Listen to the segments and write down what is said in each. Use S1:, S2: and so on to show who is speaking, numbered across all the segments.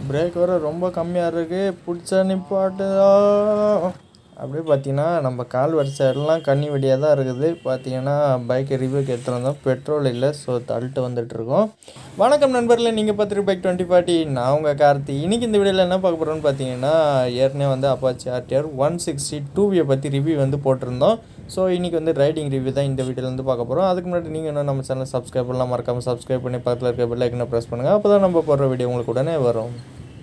S1: break வர ரொம்ப கம்மியாக இருக்குது பிடிச்சா நிப்பாட்டுதா அப்படியே பார்த்தீங்கன்னா நம்ம கால் வரிசை எல்லாம் கண்ணி வெடியாக தான் இருக்குது பார்த்தீங்கன்னா பைக்கை ரிவ்யூக்கு எடுத்துகிட்டு வந்தோம் பெட்ரோல் இல்லை ஸோ தள்ளிட்டு வந்துட்டு இருக்கோம் வணக்கம் நண்பர்களே நீங்கள் பார்த்துட்டு பைக் டுவெண்ட்டி ஃபார்ட்டி நான் உங்கள் கார்த்தி இன்றைக்கி இந்த வீடியோவில் என்ன பார்க்க போகிறோன்னு பார்த்தீங்கன்னா ஏற்கனவே வந்து அப்பாச்சி ஆர்டிஆர் ஒன் சிக்ஸ்டி டூவியை பற்றி ரிவ்யூ வந்து போட்டிருந்தோம் ஸோ இன்றைக்கி வந்து ரைடிங் ரிவ்யூ தான் இந்த வீடியோவில் வந்து பார்க்க போகிறோம் அதுக்கு முன்னாடி நீங்கள் இன்னும் நம்ம சேனல் சப்ஸ்கிரைப் பண்ணலாம் மறக்காமல் சப்ஸ்கிரைப் பண்ணி பக்கத்தில் இருக்க பெல் ஐக்கனை ப்ரெஸ் பண்ணுங்கள் அப்போ தான் நம்ம போடுற வீடியோ உங்களுக்கு உடனே வரும்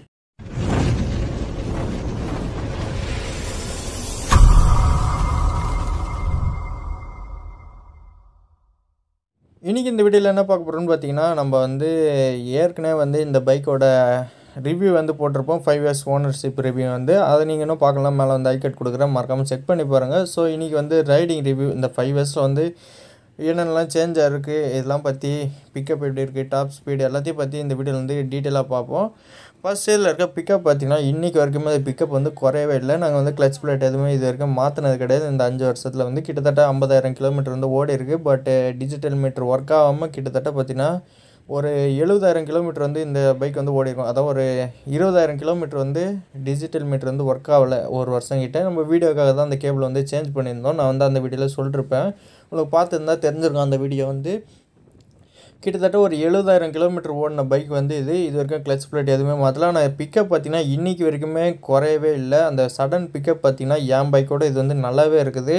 S1: இன்றைக்கி இந்த வீடியோவில் என்ன பார்க்க போகிறோம்னு பார்த்தீங்கன்னா நம்ம வந்து ஏற்கனவே வந்து இந்த பைக்கோட ரிவ்யூ வந்து போட்டிருப்போம் ஃபைவ் இயர்ஸ் ஓனர்ஷிப் ரிவ்யூ வந்து அதை நீங்கள் இன்னும் பார்க்கலாம் மேலே வந்து ஐக்கட் கொடுக்குறேன் மறக்காமல் செக் பண்ணி பாருங்கள் ஸோ இன்றைக்கி வந்து ரைடிங் ரிவ்யூ இந்த ஃபைவ் இயர்ஸில் வந்து என்னென்னலாம் சேஞ்ச் ஆகிருக்கு இதெல்லாம் பற்றி பிக்கப் எப்படி இருக்குது டாப் ஸ்பீடு எல்லாத்தையும் பற்றி இந்த வீடியோவில் வந்து டீட்டெயிலாக பார்ப்போம் ஃபஸ்ட் இயரில் இருக்க பிக்கப் பார்த்தீங்கன்னா இன்றைக்கி வரைக்குமே அது பிக்கப் வந்து குறையவே இல்லை நாங்கள் வந்து கிளச் பிளேட் எதுவுமே இது வரைக்கும் மாற்றினது கிடையாது இந்த அஞ்சு வருஷத்தில் வந்து கிட்டத்தட்ட ஐம்பதாயிரம் கிலோமீட்டர் வந்து ஓடி இருக்குது பட் டிஜிட்டல் மீட்டர் ஒர்க் ஆகாமல் கிட்டத்தட்ட பார்த்தீங்கன்னா ஒரு எழுபதாயிரம் கிலோமீட்டர் வந்து இந்த பைக் வந்து ஓடி இருக்கும் அதாவது ஒரு இருபதாயிரம் கிலோமீட்டர் வந்து டிஜிட்டல் மீட்டர் வந்து ஒர்க் ஆகலை ஒரு வருஷம் கிட்ட நம்ம வீடியோக்காக தான் அந்த கேபிள் வந்து சேஞ்ச் பண்ணியிருந்தோம் நான் வந்து அந்த வீடியோவில் சொல்லிருப்பேன் உங்களுக்கு பார்த்துருந்தா தெரிஞ்சிருக்கும் அந்த வீடியோ வந்து கிட்டத்தட்ட ஒரு எழுபதாயிரம் கிலோமீட்டர் ஓடின பைக் வந்து இது இது வரைக்கும் கிளச் பிளேட் எதுவுமே மாற்றலாம் நான் பிக்கப் பார்த்தீங்கன்னா இன்றைக்கி வரைக்குமே குறையவே இல்லை அந்த சடன் பிக்கப் பார்த்தீங்கன்னா என் பைக்கோட இது வந்து நல்லாவே இருக்குது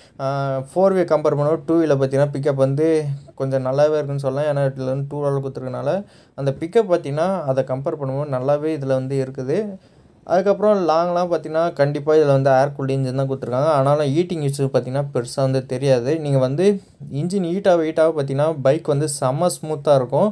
S1: ஃபோர் வே கம்பேர் பண்ணுவோம் டூ வீலில் பார்த்தீங்கன்னா பிக்கப் வந்து கொஞ்சம் நல்லாவே இருக்குன்னு சொல்லலாம் ஏன்னா இதில் வந்து டூ வீலர் கொடுத்துருக்கனால அந்த பிக்கப் பார்த்தீங்கன்னா அதை கம்பேர் பண்ணும்போது நல்லாவே இதில் வந்து இருக்குது அதுக்கப்புறம் லாங்லாம் பார்த்தீங்கன்னா கண்டிப்பாக இதில் வந்து ஏர் கூல்டு இன்ஜின் தான் கொடுத்துருக்காங்க ஆனாலும் ஈட்டிங் இஷ்யூ பார்த்தீங்கன்னா பெருசாக வந்து தெரியாது நீங்கள் வந்து இன்ஜின் ஹீட்டாக ஹீட்டாக பார்த்தீங்கன்னா பைக் வந்து செம்ம ஸ்மூத்தாக இருக்கும்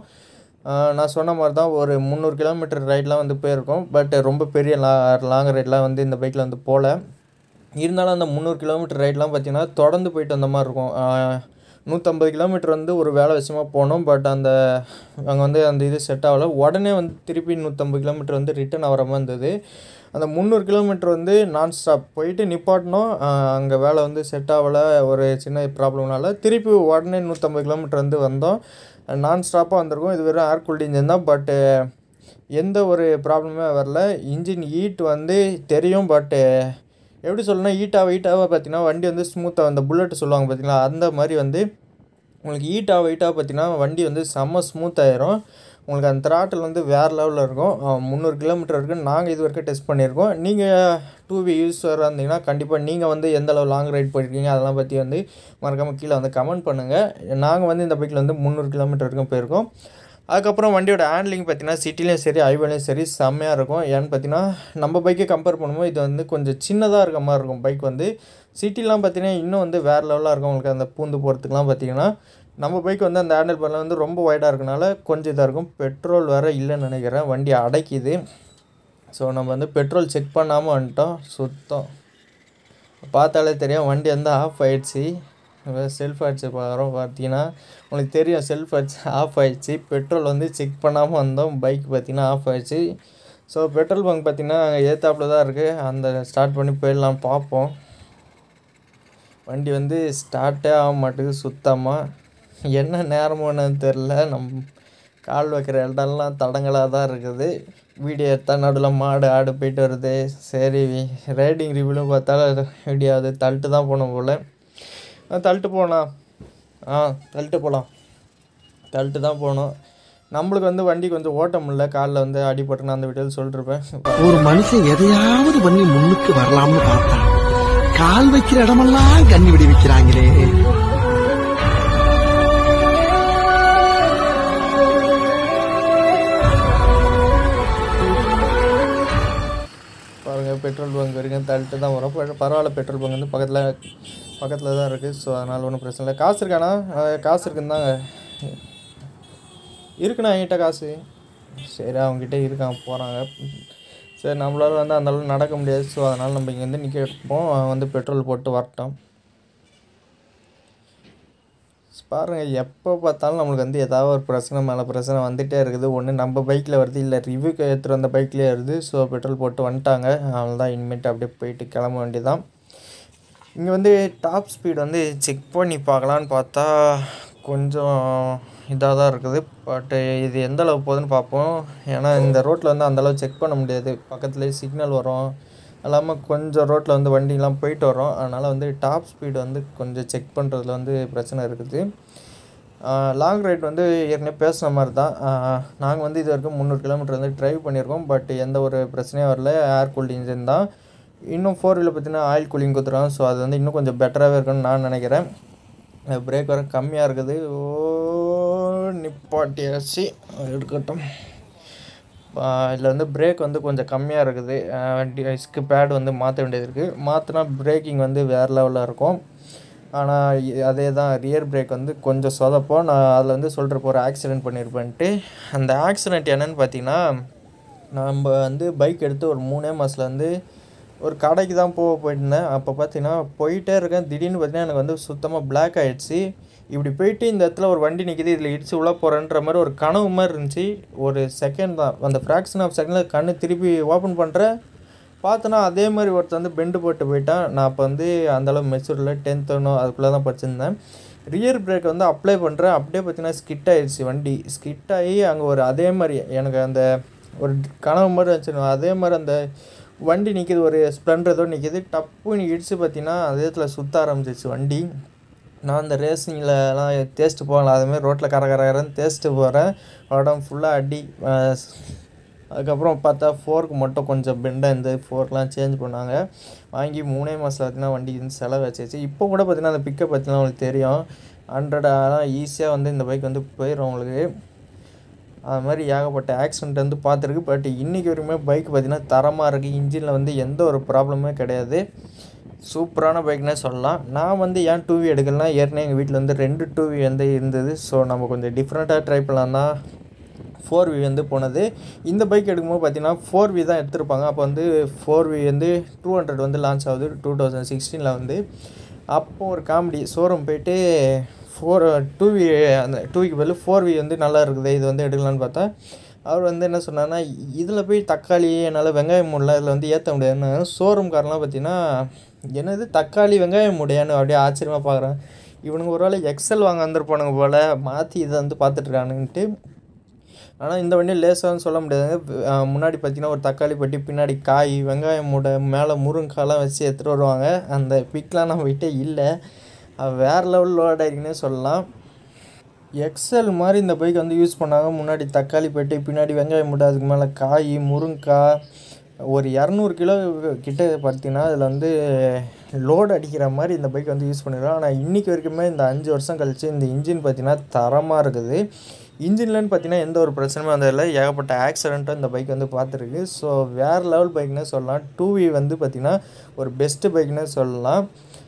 S1: நான் சொன்ன மாதிரி தான் ஒரு முந்நூறு கிலோமீட்டர் ரைட்லாம் வந்து போயிருக்கோம் பட் ரொம்ப பெரிய லா லாங் ரைட்லாம் வந்து இந்த பைக்கில் வந்து போகல இருந்தாலும் அந்த முந்நூறு கிலோமீட்டர் ரைட்லாம் பார்த்தீங்கன்னா தொடர்ந்து போயிட்டு வந்த மாதிரி இருக்கும் நூற்றம்பது கிலோமீட்டர் வந்து ஒரு வேலை விஷயமாக போனோம் பட் அந்த அங்கே வந்து அந்த இது செட் ஆகலை உடனே வந்து திருப்பி நூற்றம்பது கிலோமீட்டர் வந்து ரிட்டன் ஆகிற மாதிரி இருந்தது அந்த முந்நூறு கிலோமீட்டர் வந்து நான் ஸ்டாப் போயிட்டு நிப்பாட்டினோம் அங்கே வேலை வந்து செட் ஆகலை ஒரு சின்ன ப்ராப்ளம்னால திருப்பி உடனே நூற்றம்பது கிலோமீட்டர் வந்து வந்தோம் நான் ஸ்டாப்பாக வந்திருக்கோம் இது வெறும் ஏர் கூல்டு இன்ஜின் தான் பட்டு எந்த ஒரு ப்ராப்ளமே வரல இன்ஜின் ஹீட் வந்து தெரியும் பட்டு எப்படி சொல்லணும்னா ஹீட்டாக ஹீட்டாக பார்த்தீங்கன்னா வண்டி வந்து ஸ்மூத்தாக அந்த புல்லட் சொல்லுவாங்க பார்த்தீங்களா அந்த மாதிரி வந்து உங்களுக்கு ஹீட்டாக ஹீட்டாக பார்த்தீங்கன்னா வண்டி வந்து செம்ம ஸ்மூத் ஆயிரும் உங்களுக்கு அந்த த்ராட்டில் வந்து வேறு லெவலில் இருக்கும் முந்நூறு கிலோமீட்டர் இருக்குது நாங்கள் இது வரைக்கும் டெஸ்ட் பண்ணியிருக்கோம் நீங்கள் டூ வி யூஸராக இருந்தீங்கன்னா கண்டிப்பாக நீங்கள் வந்து எந்த அளவு லாங் ரைட் போயிருக்கீங்க அதெல்லாம் பற்றி வந்து மறக்காமல் கீழே வந்து கமெண்ட் பண்ணுங்கள் நாங்கள் வந்து இந்த பைக்கில் வந்து முந்நூறு கிலோமீட்டர் வரைக்கும் போயிருக்கோம் அதுக்கப்புறம் வண்டியோட ஹேண்ட்லிங் பார்த்தீங்கன்னா சிட்டிலையும் சரி ஹைவேலையும் சரி செம்மையாக இருக்கும் ஏன்னு பார்த்தீங்கன்னா நம்ம பைக்கை கம்பேர் பண்ணும்போது இது வந்து கொஞ்சம் சின்னதாக இருக்க மாதிரி இருக்கும் பைக் வந்து சிட்டிலாம் பார்த்தீங்கன்னா இன்னும் வந்து வேறு லெவலாக இருக்கும் உங்களுக்கு அந்த பூந்து போகிறதுக்குலாம் பார்த்தீங்கன்னா நம்ம பைக் வந்து அந்த ஹேண்டில் பண்ணல வந்து ரொம்ப ஒய்டாக இருக்கனால கொஞ்சம் இதாக இருக்கும் பெட்ரோல் வேறு இல்லைன்னு நினைக்கிறேன் வண்டி அடைக்குது ஸோ நம்ம வந்து பெட்ரோல் செக் பண்ணாமல் வந்துட்டோம் சுத்தம் பார்த்தாலே தெரியும் வண்டி வந்து ஆஃப் ஆயிடுச்சு செல்ஃப் அடிச்சு பார்க்குறோம் பார்த்தீங்கன்னா உங்களுக்கு தெரியும் செல்ஃப் அடிச்சு ஆஃப் ஆயிடுச்சு பெட்ரோல் வந்து செக் பண்ணாமல் வந்தோம் பைக் பார்த்திங்கன்னா ஆஃப் ஆயிடுச்சு ஸோ பெட்ரோல் பங்க் பார்த்திங்கன்னா ஏத்தாப்பில் தான் இருக்குது அந்த ஸ்டார்ட் பண்ணி போயிடலாம் பார்ப்போம் வண்டி வந்து ஸ்டார்ட்டே ஆக மாட்டேங்குது சுத்தமாக என்ன நேரமோன்னு தெரில நம் கால் வைக்கிற இடம்லாம் தடங்களாக தான் இருக்குது வீடியோ எடுத்தால் நடுவில் மாடு ஆடு போயிட்டு வருது சரி ரைடிங் ரிவ்யூலும் பார்த்தாலும் வீடியோ அது தள்ளிட்டு தான் போனோம் போல் தள்ளிட்டு போகலாம் ஆ தள்ளிட்டு போகலாம் தள்ளிட்டு தான் போகணும் நம்மளுக்கு வந்து வண்டி கொஞ்சம் ஓட்ட முடியல காலில் வந்து அடிபட்டுன்னு அந்த வீடியோவில் சொல்லிருப்பேன்
S2: ஒரு மனுஷன் எதையாவது பண்ணி முன்னுக்கு வரலாம்னு பார்த்தா கால் வைக்கிற இடமெல்லாம் கண்ணி விடி வைக்கிறாங்களே
S1: பாருங்கள் பெட்ரோல் பங்க் வரைக்கும் தள்ளிட்டு தான் வரும் பர- பரவாயில்ல பெட்ரோல் பங்க் வந்து பக்கத்தில் பக்கத்தில் தான் இருக்குது ஸோ அதனால் ஒன்றும் பிரச்சனை இல்லை காசு இருக்காண்ணா அஹ் காசு இருக்குன்னு தாங்க இருக்குண்ணா என்கிட்ட காசு சரி அவங்ககிட்ட இருக்கான் போகிறாங்க சரி நம்மளால வந்து அந்த அளவு நடக்க முடியாது ஸோ அதனால் நம்ம இங்கேருந்து நிற்க எடுப்போம் அவன் வந்து பெட்ரோல் போட்டு வரட்டும் பாருங்கள் எப்போ பார்த்தாலும் நம்மளுக்கு வந்து ஏதாவது ஒரு பிரச்சனை மேலே பிரச்சனை வந்துகிட்டே இருக்குது ஒன்று நம்ம பைக்கில் வருது இல்லை ரிவ்யூக்கு எடுத்துகிட்டு வந்த பைக்லேயே வருது ஸோ பெட்ரோல் போட்டு வந்துட்டாங்க அதனால தான் இனிமேட்டு அப்படியே போயிட்டு கிளம்ப வேண்டியதான் இங்கே வந்து டாப் ஸ்பீட் வந்து செக் பண்ணி பார்க்கலான்னு பார்த்தா கொஞ்சம் இதாக தான் இருக்குது பட்டு இது எந்த அளவு போகுதுன்னு பார்ப்போம் ஏன்னா இந்த ரோட்டில் வந்து அந்தளவு செக் பண்ண முடியாது பக்கத்துலேயே சிக்னல் வரும் இல்லாமல் கொஞ்சம் ரோட்டில் வந்து வண்டிலாம் போயிட்டு வரும் அதனால் வந்து டாப் ஸ்பீடு வந்து கொஞ்சம் செக் பண்ணுறதுல வந்து பிரச்சனை இருக்குது லாங் ரைட் வந்து ஏற்கனவே பேசுன மாதிரி தான் நாங்கள் வந்து இது வரைக்கும் முந்நூறு கிலோமீட்டர் வந்து ட்ரைவ் பண்ணியிருக்கோம் பட் எந்த ஒரு பிரச்சனையும் வரல ஏர் கூல்டு இன்ஜின் தான் இன்னும் ஃபோர் வீலில் பார்த்தீங்கன்னா ஆயில் கூலிங் கொடுத்துருவோம் ஸோ அது வந்து இன்னும் கொஞ்சம் பெட்டராகவே இருக்குன்னு நான் நினைக்கிறேன் பிரேக் வர கம்மியாக இருக்குது ஓ நிப்பாட்டியாச்சு எடுக்கட்டும் இதில் வந்து பிரேக் வந்து கொஞ்சம் கம்மியாக இருக்குது டிஸ்க்கு பேட் வந்து மாற்ற வேண்டியது இருக்குது மாற்றினா பிரேக்கிங் வந்து வேறு லெவலில் இருக்கும் ஆனால் அதே தான் ரியர் பிரேக் வந்து கொஞ்சம் சொதப்போம் நான் அதில் வந்து சொல்கிறப்போ ஒரு ஆக்சிடெண்ட் பண்ணியிருப்பேன்ட்டு அந்த ஆக்சிடெண்ட் என்னென்னு பார்த்தீங்கன்னா நம்ம வந்து பைக் எடுத்து ஒரு மூணே மாதத்தில் வந்து ஒரு கடைக்கு தான் போக போயிருந்தேன் அப்போ பார்த்தீங்கன்னா போயிட்டே இருக்கேன் திடீர்னு பார்த்தீங்கன்னா எனக்கு வந்து சுத்தமாக பிளாக் ஆகிடுச்சு இப்படி போயிட்டு இந்த இடத்துல ஒரு வண்டி நிற்கிது இதில் இடிச்சு உள்ளே போகிறேன்ற மாதிரி ஒரு கனவு மாதிரி இருந்துச்சு ஒரு செகண்ட் தான் அந்த ஃப்ராக்ஷன் ஆஃப் செகண்டில் கண்ணு திருப்பி ஓப்பன் பண்ணுறேன் பார்த்தோன்னா அதே மாதிரி ஒருத்தர் வந்து பெண்டு போட்டு போயிட்டான் நான் அப்போ வந்து அந்தளவு மெச்சூரில் டென்த்தனோ அதுக்குள்ளே தான் படிச்சிருந்தேன் ரியர் பிரேக் வந்து அப்ளை பண்ணுறேன் அப்படியே பார்த்தீங்கன்னா ஸ்கிட் ஆயிடுச்சு வண்டி ஸ்கிட் ஆகி அங்கே ஒரு அதே மாதிரி எனக்கு அந்த ஒரு கனவு மாதிரி இருந்துச்சு அதே மாதிரி அந்த வண்டி நிற்கிது ஒரு ஸ்ப்ளெண்டர் ஏதோ நிற்கிது டப்புன்னு இடிச்சு பார்த்தீங்கன்னா அதே இடத்துல சுற்ற ஆரம்பிச்சிச்சு வண்டி நான் அந்த ரேசிங்லலாம் தேய்ச்சிட்டு போகலாம் அதுமாதிரி ரோட்டில் கர கர கரன்னு தேய்ச்சிட்டு போகிறேன் உடம்பு ஃபுல்லாக அடி அதுக்கப்புறம் பார்த்தா ஃபோர்க்கு மட்டும் கொஞ்சம் பெண்டாக இந்த ஃபோர்க்லாம் சேஞ்ச் பண்ணாங்க வாங்கி மூணே மாதம் பார்த்தீங்கன்னா வண்டி வந்து செலவு வச்சிச்சு இப்போ கூட பார்த்தீங்கன்னா அந்த பிக்கப் பார்த்தீங்கன்னா உங்களுக்கு தெரியும் ஹண்ட்ரடாக ஈஸியாக வந்து இந்த பைக் வந்து போயிடும் உங்களுக்கு அது மாதிரி ஏகப்பட்ட ஆக்சிடெண்ட் வந்து பார்த்துருக்கு பட் இன்றைக்கி வரைக்குமே பைக் பார்த்திங்கன்னா தரமாக இருக்குது இன்ஜினில் வந்து எந்த ஒரு ப்ராப்ளமே கிடையாது சூப்பரான பைக்னே சொல்லலாம் நான் வந்து ஏன் டூ வி எடுக்கலனா ஏற்கனவே எங்கள் வீட்டில் வந்து ரெண்டு டூ வி வந்து இருந்தது ஸோ நம்ம கொஞ்சம் டிஃப்ரெண்ட்டாக ட்ரை பண்ணலாம் தான் ஃபோர் வி வந்து போனது இந்த பைக் எடுக்கும்போது பார்த்தீங்கன்னா ஃபோர் வி தான் எடுத்திருப்பாங்க அப்போ வந்து ஃபோர் வி வந்து டூ ஹண்ட்ரட் வந்து லான்ச் ஆகுது டூ தௌசண்ட் சிக்ஸ்டீனில் வந்து அப்போது ஒரு காமெடி ஷோரூம் போயிட்டு ஃபோர் டூ வி அந்த டூ விக்கு பதில் ஃபோர் வி வந்து நல்லா இருக்குது இது வந்து எடுக்கலான்னு பார்த்தா அவர் வந்து என்ன சொன்னார்னா இதில் போய் தக்காளி என்னால் வெங்காயம் மூடலாம் இதில் வந்து ஏற்ற முடியாதுன்னு ஷோரூம்காரெலாம் பார்த்தீங்கன்னா என்னது தக்காளி வெங்காயம் முடியான்னு அப்படியே ஆச்சரியமாக பார்க்குறேன் இவனுங்க ஒரு வேளை எக்ஸல் வாங்க வந்திருப்பானுங்க போல் மாற்றி இதை வந்து பார்த்துட்ருக்கானுன்ட்டு ஆனால் இந்த வண்டி லேசான்னு சொல்ல முடியாதுங்க முன்னாடி பார்த்தீங்கன்னா ஒரு தக்காளி பட்டி பின்னாடி காய் வெங்காயம் மூடை மேலே முருங்காலாம் வச்சு எடுத்துகிட்டு வருவாங்க அந்த பிக்லாம் நம்ம கிட்டே இல்லை வேறு லெவல் லோட் ஆகிருக்குன்னே சொல்லலாம் எக்ஸல் மாதிரி இந்த பைக் வந்து யூஸ் பண்ணாங்க முன்னாடி தக்காளி பெட்டி பின்னாடி வெங்காயம் மூட்டை அதுக்கு மேலே காய் முருங்காய் ஒரு இரநூறு கிலோ கிட்ட பார்த்தீங்கன்னா அதில் வந்து லோடு அடிக்கிற மாதிரி இந்த பைக் வந்து யூஸ் பண்ணிடுறோம் ஆனால் இன்றைக்கி வரைக்குமே இந்த அஞ்சு வருஷம் கழித்து இந்த இன்ஜின் பார்த்திங்கன்னா தரமாக இருக்குது இன்ஜின்லன்னு பார்த்தீங்கன்னா எந்த ஒரு பிரச்சனையும் வந்ததில்லை ஏகப்பட்ட ஆக்சிடெண்ட்டும் இந்த பைக் வந்து பார்த்துருக்கு ஸோ வேறு லெவல் பைக்னே சொல்லலாம் டூ வி வந்து பார்த்திங்கன்னா ஒரு பெஸ்ட்டு பைக்னே சொல்லலாம்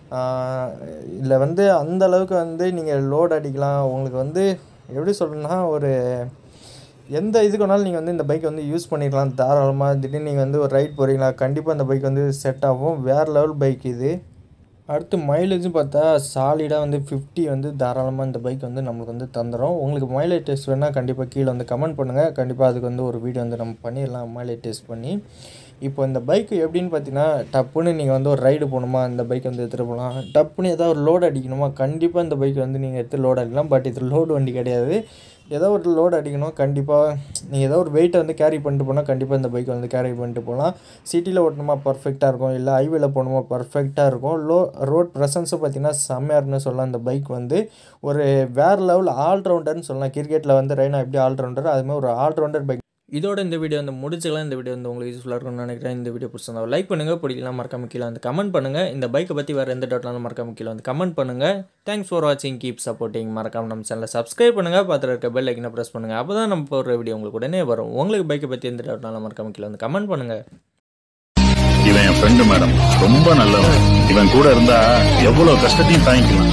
S1: இதில் வந்து அந்த அளவுக்கு வந்து நீங்கள் லோட் அடிக்கலாம் உங்களுக்கு வந்து எப்படி சொல்லணும்னா ஒரு எந்த இதுக்கு வேணாலும் நீங்கள் வந்து இந்த பைக் வந்து யூஸ் பண்ணிக்கலாம் தாராளமாக திடீர்னு நீங்கள் வந்து ஒரு ரைட் போகிறீங்களா கண்டிப்பாக இந்த பைக் வந்து செட் ஆகும் வேறு லெவல் பைக் இது அடுத்து மைலேஜும் பார்த்தா சாலிடாக வந்து ஃபிஃப்டி வந்து தாராளமாக இந்த பைக் வந்து நம்மளுக்கு வந்து தந்துடும் உங்களுக்கு மைலேஜ் டெஸ்ட் வேணால் கண்டிப்பாக கீழே வந்து கமெண்ட் பண்ணுங்கள் கண்டிப்பாக அதுக்கு வந்து ஒரு வீடியோ வந்து நம்ம பண்ணிடலாம் மைலேஜ் டெஸ்ட் பண்ணி இப்போ இந்த பைக்கு எப்படின்னு பார்த்தீங்கன்னா டப்புன்னு நீங்கள் வந்து ஒரு ரைடு போகணுமா இந்த பைக் வந்து எடுத்துகிட்டு போகலாம் டப்புன்னு ஏதாவது ஒரு லோடு அடிக்கணுமா கண்டிப்பாக இந்த பைக் வந்து நீங்கள் எடுத்து லோடு அடிக்கலாம் பட் இது லோடு வண்டி கிடையாது ஏதோ ஒரு லோடு அடிக்கணும் கண்டிப்பாக நீங்கள் ஏதோ ஒரு வெயிட்டை வந்து கேரி பண்ணிட்டு போனால் கண்டிப்பாக இந்த பைக்கை வந்து கேரி பண்ணிட்டு போகலாம் சிட்டியில் ஓட்டணுமா பர்ஃபெக்டாக இருக்கும் இல்லை ஹைவேல போகணுமா பர்ஃபெக்டாக இருக்கும் லோ ரோட் ப்ரெசன்ஸும் பார்த்தீங்கன்னா செம்மையாக இருக்குன்னு சொல்லலாம் இந்த பைக் வந்து ஒரு வேறு லெவல் ஆல்ரவுண்டர்னு சொல்லலாம் கிரிக்கெட்டில் வந்து ரெய்னா எப்படி ஆல்ரவுண்டர் அதுமாதிரி ஒரு ஆல்ரவுண்டர் பைக் இதோட இந்த வீடியோ வந்து முடிச்சுக்கலாம் இந்த வீடியோ வந்து உங்களுக்கு யூஸ்ஃபுல்லாக இருக்கும்னு நினைக்கிறேன் இந்த வீடியோ பிடிச்சிருந்தா லைக் பண்ணுங்கள் பிடிக்கலாம் மறக்காம கீழே வந்து கமெண்ட் பண்ணுங்கள் இந்த பைக்கை பற்றி வேறு எந்த டவுட்னாலும் மறக்காம கீழே வந்து கமெண்ட் பண்ணுங்கள் தேங்க்ஸ் ஃபார் வாட்சிங் கீப் சப்போர்ட்டிங் மறக்காம நம்ம சேனலை சப்ஸ்கிரைப் பண்ணுங்கள் பார்த்துட்டு இருக்க பெல் ஐக்கனை ப்ரெஸ் பண்ணுங்கள் அப்போ தான் நம்ம போடுற வீடியோ உங்களுக்கு உடனே வரும் உங்களுக்கு பைக்கை பற்றி எந்த டவுட்னாலும் மறக்காம கீழே வந்து கமெண்ட் பண்ணுங்கள்
S3: இவன் என் ஃப்ரெண்டு மேடம் ரொம்ப நல்லவன் இவன் கூட இருந்தா எவ்வளவு கஷ்டத்தையும் தாங்கிக்கலாம்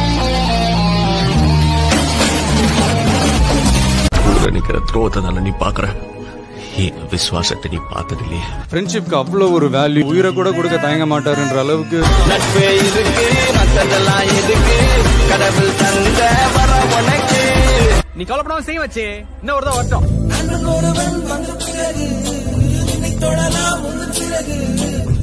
S4: கூட நிக்கிற துரோகத்தை தானே நீ பாக்குற என் விசுவாசத்தை நீ பார்த்தது இல்லையே
S5: ஃப்ரெண்ட்ஷிப்க்கு அவ்வளோ ஒரு வேல்யூ உயிரை கூட கொடுக்க தயங்க மாட்டாருன்ற அளவுக்கு
S2: நட்பே இருக்கு மத்ததெல்லாம் எதுக்கு கடவுள் தந்த வர உனக்கு
S5: நீ கவலைப்படாம செய்ய வச்சே இன்னும் ஒரு தான் வரட்டும்
S2: ஒருவன் வந்த பிறகு தொடலாம் உன் பிறகு